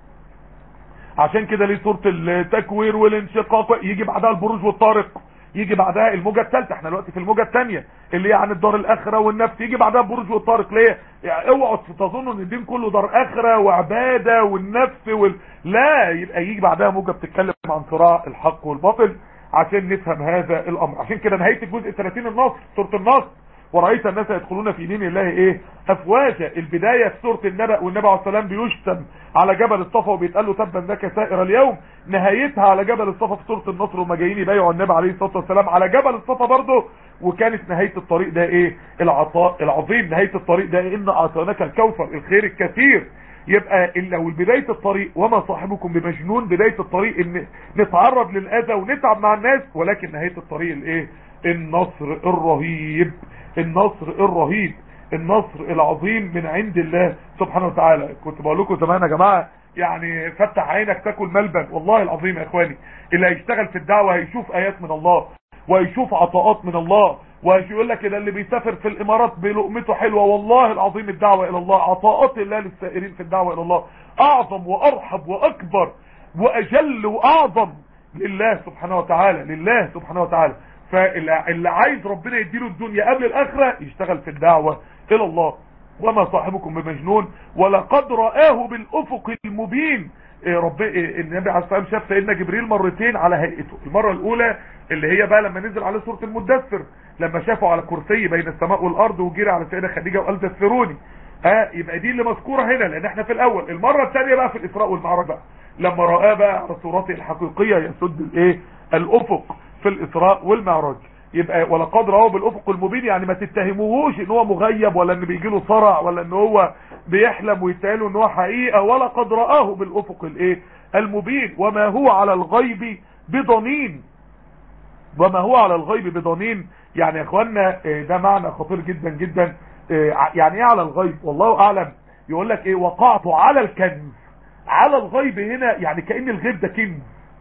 Speaker 4: عشان كده ليه صورة التكوير والانشقاق يجي بعدها البروج والطارق يجي بعدها الموجة الثالثة احنا دلوقتي في الموجة الثانية اللي هي عن الدار الاخرة والنفس يجي بعدها البروج والطارق ليه يعني اوعوا تظنوا ان الدين كله دار اخرة وعبادة والنفس وال... لا يبقى يجي بعدها موجة بتتكلم عن صراع الحق والباطل عشان نفهم هذا الامر عشان كده نهاية الجزء 30 النصر سورة النصر ورأيت الناس يدخلون في دين الله ايه افواجا البداية في سورة النبأ والنبي عليه السلام بيشتم على جبل الصفا وبيتقال له تبا لك سائر اليوم نهايتها على جبل الصفا في سورة النصر وما جايين يبايعوا النبي عليه الصلاة والسلام على جبل الصفا برضه وكانت نهاية الطريق ده ايه العطاء العظيم نهاية الطريق ده إن أعطيناك الكوثر الخير الكثير يبقى لو بداية الطريق وما صاحبكم بمجنون بداية الطريق ان نتعرض للأذى ونتعب مع الناس ولكن نهاية الطريق الايه النصر الرهيب النصر الرهيب النصر العظيم من عند الله سبحانه وتعالى كنت بقول لكم زمان يا جماعة يعني فتح عينك تاكل ملبن والله العظيم يا اخواني اللي هيشتغل في الدعوة هيشوف ايات من الله ويشوف عطاءات من الله ويقول لك ده اللي بيسافر في الامارات بلقمته حلوه والله العظيم الدعوه الى الله عطاءات الله للسائرين في الدعوه الى الله اعظم وارحب واكبر واجل واعظم لله سبحانه وتعالى لله سبحانه وتعالى فاللي عايز ربنا يديله الدنيا قبل الاخره يشتغل في الدعوه الى الله وما صاحبكم بمجنون ولقد رآه بالافق المبين رب النبي عليه الصلاه والسلام شاف سيدنا جبريل مرتين على هيئته المره الاولى اللي هي بقى لما نزل عليه سوره المدثر لما شافه على كرسي بين السماء والارض وجري على سيدة خديجة وقال دثروني ها يبقى دي اللي مذكوره هنا لان احنا في الاول المرة الثانية بقى في الاسراء والمعراج بقى لما رآه بقى على صورته الحقيقية يسد الايه الافق في الاسراء والمعراج يبقى ولقد رآه بالافق المبين يعني ما تتهموهوش ان هو مغيب ولا ان بيجي له صرع ولا ان هو بيحلم ويتقال ان هو حقيقة ولقد رآه بالافق الايه المبين وما هو على الغيب بضنين وما هو على الغيب بضنين يعني يا اخوانا ده معنى خطير جدا جدا يعني ايه على الغيب والله اعلم يقول لك ايه وقعت على الكنز على الغيب هنا يعني كأن الغيب ده كنز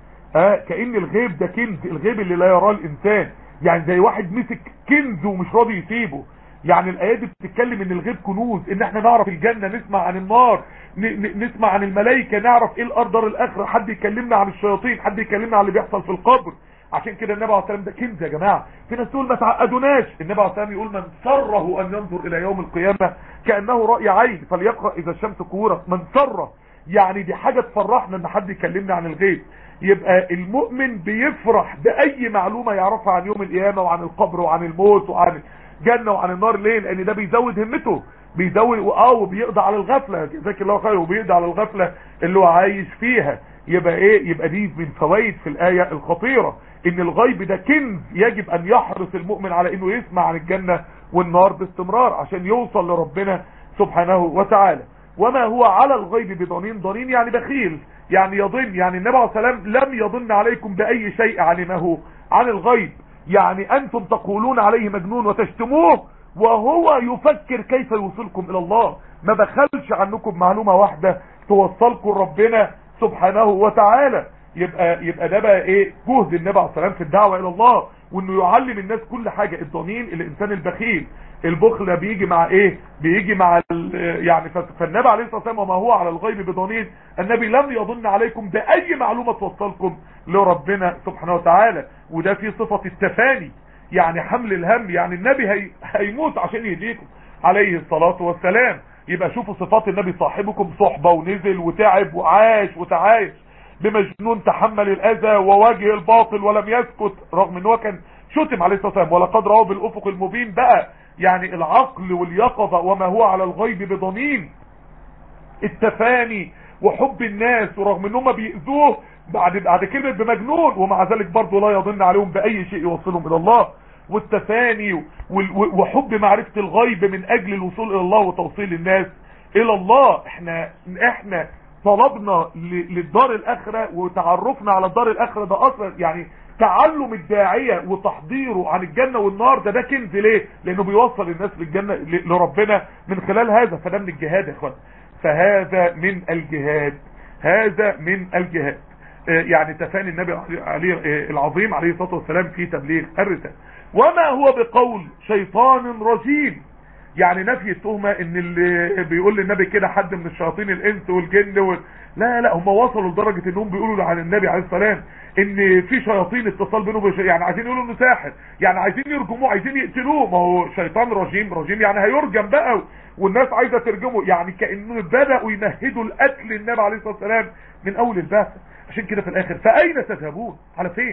Speaker 4: اه كأن الغيب ده كنز الغيب اللي لا يراه الانسان يعني زي واحد مسك كنز ومش راضي يسيبه يعني الايات دي بتتكلم ان الغيب كنوز ان احنا نعرف الجنة نسمع عن النار نسمع عن الملائكة نعرف ايه الارض الاخرة حد يكلمنا عن الشياطين حد يكلمنا عن اللي بيحصل في القبر عشان كده النبي عليه الصلاه والسلام ده كنز يا جماعه في ناس تقول ما تعقدوناش النبي عليه الصلاه والسلام يقول من سره ان ينظر الى يوم القيامه كانه راي عين فليقرا اذا الشمس كورت من سره يعني دي حاجه تفرحنا ان حد يكلمنا عن الغيب يبقى المؤمن بيفرح باي معلومه يعرفها عن يوم القيامه وعن القبر وعن الموت وعن الجنه وعن النار ليه لان ده بيزود همته بيزود اه وبيقضي على الغفله جزاك الله خير وبيقضي على الغفله اللي هو عايش فيها يبقى ايه يبقى دي من فوائد في الايه الخطيره ان الغيب ده كنز يجب ان يحرص المؤمن على انه يسمع عن الجنة والنار باستمرار عشان يوصل لربنا سبحانه وتعالى وما هو على الغيب بضنين ضنين يعني بخيل يعني يضن يعني النبي عليه السلام لم يضن عليكم بأي شيء علمه عن الغيب يعني انتم تقولون عليه مجنون وتشتموه وهو يفكر كيف يوصلكم الى الله ما بخلش عنكم معلومة واحدة توصلكم ربنا سبحانه وتعالى يبقى يبقى ده بقى ايه جهد النبي عليه السلام في الدعوه الى الله وانه يعلم الناس كل حاجه الضنين الانسان البخيل البخل ده بيجي مع ايه بيجي مع يعني فالنبي عليه الصلاه والسلام وما هو على الغيب بضنين النبي لم يضن عليكم باي معلومه توصلكم لربنا سبحانه وتعالى وده فيه صفه التفاني يعني حمل الهم يعني النبي هي هيموت عشان يهديكم عليه الصلاه والسلام يبقى شوفوا صفات النبي صاحبكم صحبه ونزل وتعب وعاش وتعايش بمجنون تحمل الاذى وواجه الباطل ولم يسكت رغم ان هو كان شتم عليه الصلاه والسلام ولقد راه بالافق المبين بقى يعني العقل واليقظه وما هو على الغيب بضنين التفاني وحب الناس ورغم ان هم بيأذوه بعد بعد كلمه بمجنون ومع ذلك برضه لا يضن عليهم باي شيء يوصلهم الى الله والتفاني وحب معرفه الغيب من اجل الوصول الى الله وتوصيل الناس الى الله احنا احنا طلبنا للدار الاخرة وتعرفنا على الدار الاخرة ده اصلا يعني تعلم الداعية وتحضيره عن الجنة والنار ده ده كنز ليه لانه بيوصل الناس للجنة لربنا من خلال هذا فده من الجهاد يا اخوان فهذا من الجهاد هذا من الجهاد يعني تفاني النبي عليه العظيم عليه الصلاة والسلام في تبليغ الرسالة وما هو بقول شيطان رجيم يعني نفي التهمة ان اللي بيقول للنبي كده حد من الشياطين الانس والجن وال... لا لا هم وصلوا لدرجة انهم بيقولوا عن النبي عليه السلام ان في شياطين اتصال بينه وبين يعني عايزين يقولوا انه ساحر يعني عايزين يرجموه عايزين يقتلوه ما هو شيطان رجيم رجيم يعني هيرجم بقى والناس عايزة ترجمه يعني كأنه بدأوا يمهدوا القتل النبي عليه الصلاة والسلام من اول البعثة عشان كده في الاخر فاين تذهبون على فين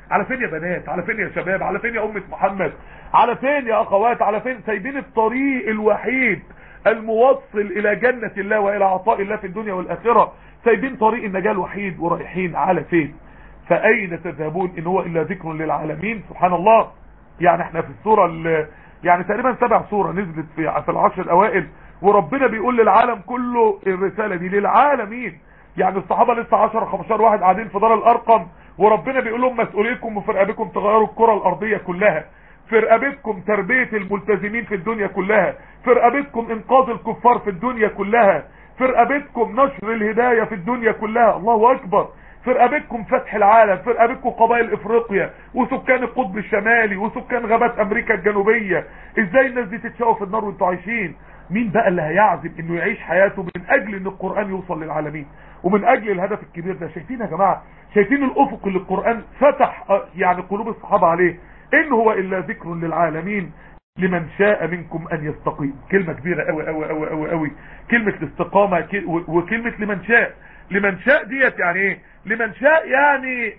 Speaker 4: على فين يا بنات على فين يا شباب على فين يا امة محمد على فين يا اخوات على فين سايبين الطريق الوحيد الموصل الى جنة الله والى عطاء الله في الدنيا والاخرة سايبين طريق النجاة الوحيد ورايحين على فين فاين تذهبون ان هو الا ذكر للعالمين سبحان الله يعني احنا في السورة ال- يعني تقريبا سبع سورة نزلت في في العشر الاوائل وربنا بيقول للعالم كله الرسالة دي للعالمين يعني الصحابة لسه 10 15 واحد قاعدين في دار الارقم وربنا بيقول لهم مسؤوليتكم وفي رقبتكم تغيروا الكرة الارضية كلها في رقبتكم تربية الملتزمين في الدنيا كلها في رقبتكم انقاذ الكفار في الدنيا كلها في رقبتكم نشر الهداية في الدنيا كلها الله اكبر في رقبتكم فتح العالم في رقبتكم قبائل افريقيا وسكان القطب الشمالي وسكان غابات امريكا الجنوبية ازاي الناس دي تتشقوا في النار وانتوا عايشين مين بقى اللي هيعزم انه يعيش حياته من اجل ان القرآن يوصل للعالمين ومن اجل الهدف الكبير ده شايفين يا جماعة شايفين الافق اللي القرآن فتح آه، يعني قلوب الصحابة عليه ان هو الا ذكر للعالمين لمن شاء منكم ان يستقيم كلمة كبيرة قوي قوي قوي قوي قوي كلمة الاستقامة ك- و- وكلمة لمن شاء لمن شاء ديت يعني ايه لمن شاء يعني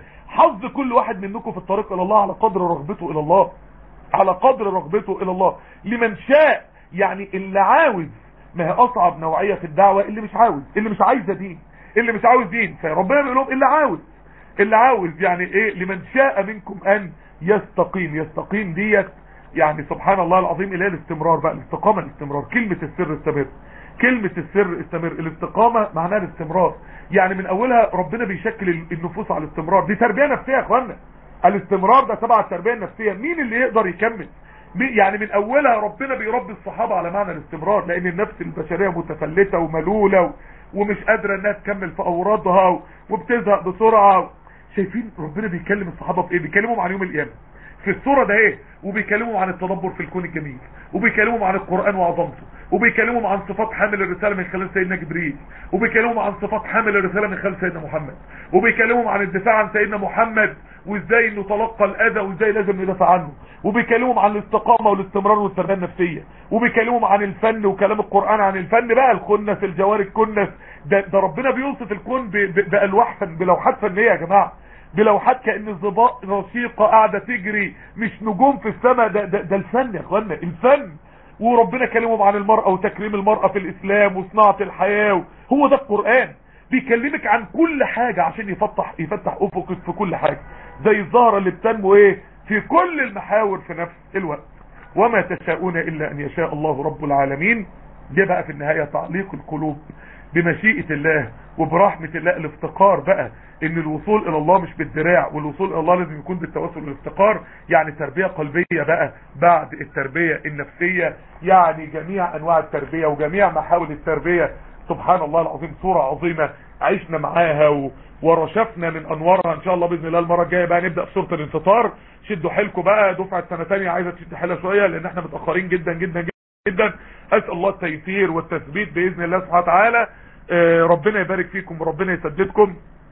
Speaker 4: حظ كل واحد منكم في الطريق الى الله على قدر رغبته الى الله على قدر رغبته الى الله لمن شاء يعني اللي عاوز ما هي اصعب نوعية في الدعوة اللي مش عاوز اللي مش عايزة دين اللي مش عاوز دين فربنا بيقول لهم اللي عاوز اللي عاوز يعني ايه لمن شاء منكم ان يستقيم يستقيم ديت يعني سبحان الله العظيم اللي هي الاستمرار بقى الاستقامة الاستمرار كلمة السر استمر كلمة السر استمر الاستقامة معناها الاستمرار يعني من اولها ربنا بيشكل النفوس على الاستمرار دي تربية نفسية يا اخوانا الاستمرار ده تبع التربية النفسية مين اللي يقدر يكمل مي- يعني من اولها ربنا بيربي الصحابة على معنى الاستمرار لان النفس البشرية متفلتة وملولة و- ومش قادرة انها تكمل في اورادها و- وبتزهق بسرعة شايفين ربنا بيكلم الصحابة في ايه بيكلمهم عن يوم القيامة في الصورة ده ايه وبيكلمهم عن التدبر في الكون الجميل وبيكلمهم عن القرآن وعظمته وبيكلمهم عن صفات حامل الرسالة من خلال سيدنا جبريل وبيكلمهم عن صفات حامل الرسالة من خلال سيدنا محمد وبيكلمهم عن الدفاع عن سيدنا محمد وازاي انه تلقى الاذى وازاي لازم ندافع عنه وبيكلمهم عن الاستقامة والاستمرار والتربية النفسية وبيكلمهم عن الفن وكلام القرآن عن الفن بقى الخنس الجوار الكنس ده, ده ربنا بيوصف الكون ب- ب- بألواح فن بلوحات فنية يا جماعة بلوحات كأن الظباء رشيقة قاعدة تجري مش نجوم في السماء ده, ده, ده الفن يا اخوانا الفن وربنا كلمهم عن المرأة وتكريم المرأة في الإسلام وصناعة الحياة هو ده القرآن بيكلمك عن كل حاجة عشان يفتح يفتح أفقك في كل حاجة زي الزهرة اللي بتنمو ايه في كل المحاور في نفس الوقت وما تشاءون إلا أن يشاء الله رب العالمين ده بقى في النهاية تعليق القلوب بمشيئة الله وبرحمة الله الافتقار بقى ان الوصول الى الله مش بالدراع والوصول الى الله لازم يكون بالتوسل والافتقار يعني تربية قلبية بقى بعد التربية النفسية يعني جميع انواع التربية وجميع محاول التربية سبحان الله العظيم صورة عظيمة عشنا معاها و... ورشفنا من انوارها ان شاء الله باذن الله المره الجايه بقى نبدا في سوره الانفطار شدوا حيلكم بقى دفعه سنه ثانيه عايزه تشد حيلها شويه لان احنا متاخرين جدا جدا جدا اسال الله التيسير والتثبيت باذن الله سبحانه وتعالى آه، ربنا يبارك فيكم وربنا يسددكم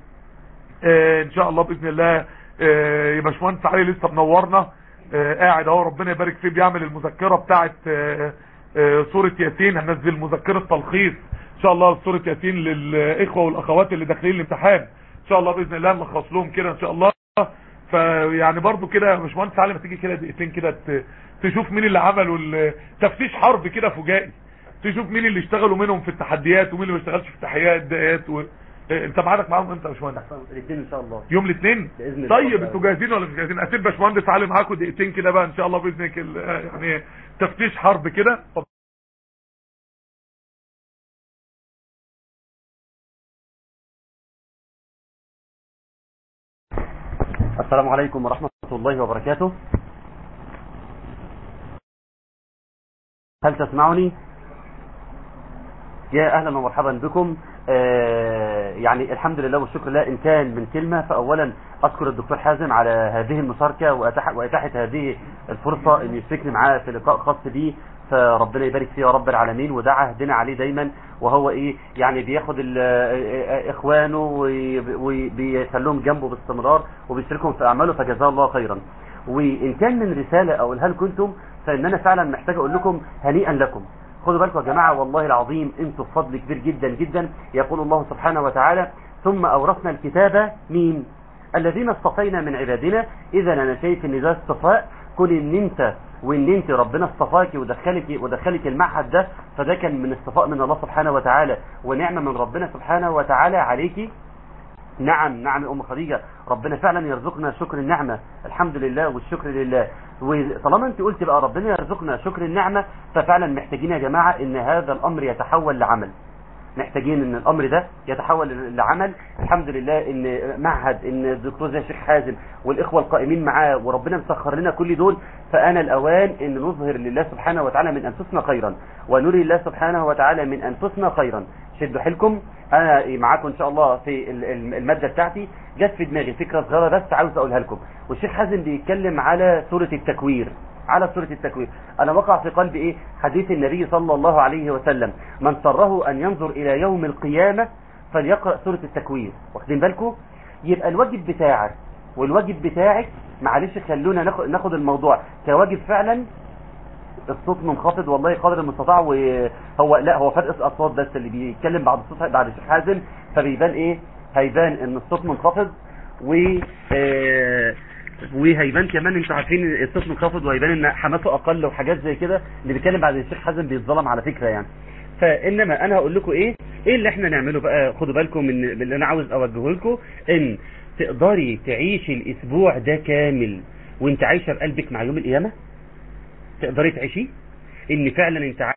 Speaker 4: آه، ان شاء الله باذن الله آه، يا باشمهندس علي لسه منورنا آه، قاعد اهو ربنا يبارك فيه بيعمل المذكره بتاعه آه، آه، سوره ياسين هنزل مذكره تلخيص ان شاء الله سوره ياسين للاخوه والاخوات اللي داخلين الامتحان ان شاء الله باذن الله نلخص لهم كده ان شاء الله فيعني برضو كده يا باشمهندس علي ما تيجي كده دقيقتين كده ت- تشوف مين اللي عملوا ال- تفتيش حرب كده فجائي تشوف مين اللي اشتغلوا منهم في التحديات ومين اللي ما اشتغلش في التحديات ديت و... آه، انت معادك معاهم امتى يا باشمهندس
Speaker 5: الاثنين ان شاء الله
Speaker 4: يوم الاثنين
Speaker 5: بإذن الله.
Speaker 4: طيب انتوا جاهزين ولا مش جاهزين اسيب باشمهندس علي معاكم دقيقتين كده بقى ان شاء الله باذنك ال- آه، يعني تفتيش حرب كده طب
Speaker 5: السلام عليكم ورحمة الله وبركاته هل تسمعني يا اهلا ومرحبا بكم آه يعني الحمد لله والشكر لله ان كان من كلمة فاولا اشكر الدكتور حازم على هذه المشاركة وأتاح- واتاحة هذه الفرصة ان يشركني معاه في لقاء خاص بي فربنا يبارك فيه يا رب العالمين وده عهدنا عليه دايما وهو ايه يعني بياخد ال- آه، اخوانه وي- وبيخليهم جنبه باستمرار وبيشاركهم في اعماله فجزاه الله خيرا وان كان من رسالة او هل كنتم فان انا فعلا محتاج اقول لكم هنيئا لكم خدوا بالكم يا جماعة والله العظيم انتوا في فضل كبير جدا جدا يقول الله سبحانه وتعالى ثم اورثنا الكتاب مين الذين اصطفينا من عبادنا اذا انا شايف ان ده اصطفاء كون ان انت وان انت ربنا اصطفاكي ودخلك ودخلك المعهد ده فده كان من اصطفاء من الله سبحانه وتعالى ونعمه من ربنا سبحانه وتعالى عليكي نعم نعم يا ام خديجه ربنا فعلا يرزقنا شكر النعمه الحمد لله والشكر لله وطالما انت قلت بقى ربنا يرزقنا شكر النعمه ففعلا محتاجين يا جماعه ان هذا الامر يتحول لعمل محتاجين ان الامر ده يتحول لعمل الحمد لله ان معهد ان الدكتور زي الشيخ حازم والاخوه القائمين معاه وربنا مسخر لنا كل دول فانا الاوان ان نظهر لله سبحانه وتعالى من انفسنا خيرا ونري الله سبحانه وتعالى من انفسنا خيرا شدوا حيلكم انا معاكم ان شاء الله في ال- ال- الماده بتاعتي جت في دماغي فكره صغيره بس عاوز اقولها لكم والشيخ حازم بيتكلم على سوره التكوير على سورة التكوير أنا وقع في قلبي إيه حديث النبي صلى الله عليه وسلم من سره أن ينظر إلى يوم القيامة فليقرأ سورة التكوير واخدين بالكم يبقى الواجب بتاعك والواجب بتاعك معلش خلونا ناخد, ناخد الموضوع كواجب فعلا الصوت منخفض والله قدر المستطاع وهو لا هو فرق الاصوات بس اللي بيتكلم بعد الصوت بعد الشيخ حازم فبيبان ايه هيبان ان الصوت منخفض و آه، وهيبان كمان انتوا عارفين الصوت منخفض وهيبان ان حماسه اقل وحاجات زي كده اللي بيتكلم بعد الشيخ حازم بيتظلم على فكره يعني فانما انا هقول لكم ايه ايه اللي احنا نعمله بقى خدوا بالكم من من اللي انا عاوز اوجهه لكم ان تقدري تعيشي الاسبوع ده كامل وانت عايشه بقلبك مع يوم القيامه تقدري تعيشيه ان فعلا انت